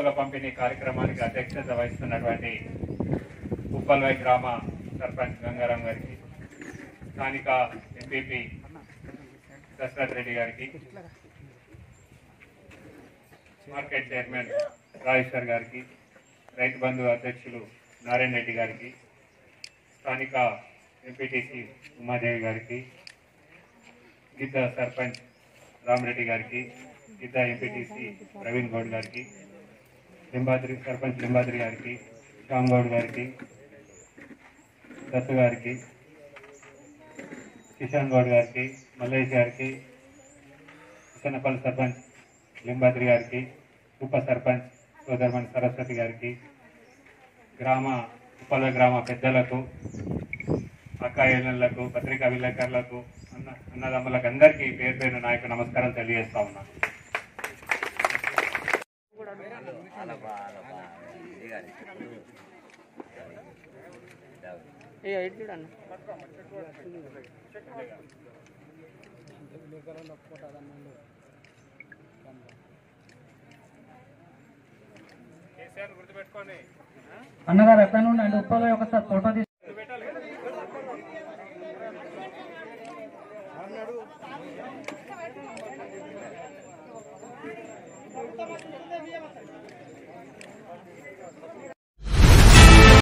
చెక్కుల పంపిణీ కార్యక్రమానికి అధ్యక్షత వహిస్తున్నటువంటి ఉప్పల్వై గ్రామ సర్పంచ్ గంగారాం గారికి స్థానిక ఎంపీపీ దశరథ్ రెడ్డి గారికి మార్కెట్ చైర్మన్ రాజేశ్వర్ గారికి రైతు బంధు అధ్యక్షులు నారాయణ రెడ్డి గారికి స్థానిక ఎంపీటీసీ ఉమాదేవి గారికి గిద్ద సర్పంచ్ రామరెడ్డి గారికి గిద్ద ఎంపీటీసీ ప్రవీణ్ గౌడ్ గారికి లింబాద్రి సర్పంచ్ లింబాద్రి గారికి శ్యామ్ గౌడ్ గారికి దత్తు గారికి కిషన్ గౌడ్ గారికి మల్లేష్ గారికి కిషనపల్లి సర్పంచ్ లింబాద్రి గారికి ఉప సర్పంచ్ సోదరమణి సరస్వతి గారికి గ్రామ ఉపల గ్రామ పెద్దలకు అక్కాయిలకు పత్రికా విలేకరులకు అన్న అన్నదమ్ములకు అందరికీ పేరు పేరు నాయకు నమస్కారం తెలియజేస్తా ఉన్నాను ఏ ఎటు చూడన్న కేసీఆర్ గుర్తుపెట్టుకోండి అన్నగారు ఎక్కడ నుండి అంటే ఉప్పలో ఒకసారి ఫోటో తీసి